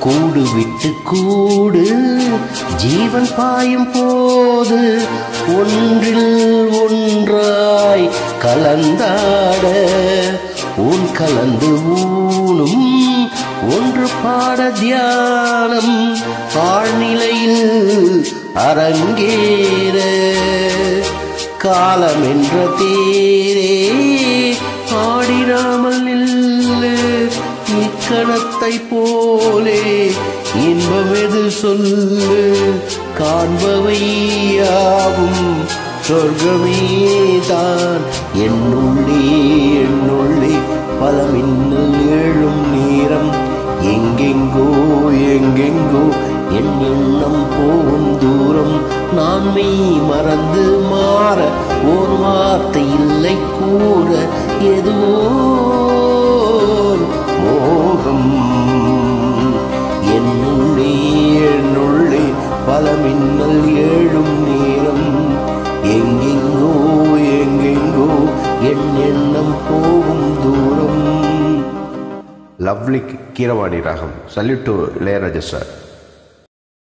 கூடு விட்டு கூடு ஜீவன் பாயும் போது ஒன்றில் ஒன்றாய் கலந்தாட உன் கலந்து ஊனும் ஒன்று பாட தியானம் ஆழ்நிலையில் அரங்கேற காலம் என்ற தேரே ஆடிராமல் நில்லு இக்கணத்தை போலே இன்பம் எது சொல்லு காண்பவை யாவும் சொர்க்கமேதான் என்னுள்ளே என்னுள்ளே பல மின்னல் ஏழும் நேரம் எங்கெங்கோ எங்கெங்கோ என் எண்ணம் போகும் தூரம் நான் மெய் மறந்து மாற ஒரு வார்த்தை இல்லை கூற எதுவோ மோகம் என்னுள்ளே என்னுள்ளே பல மின்னல் ஏழும் நேரம் எங்கெங்கோ எங்கெங்கோ என் எண்ணம் போகும் தூரம் லவ்லி கீரவாணி ராகம் சல்யூட் டு இளையராஜா சார்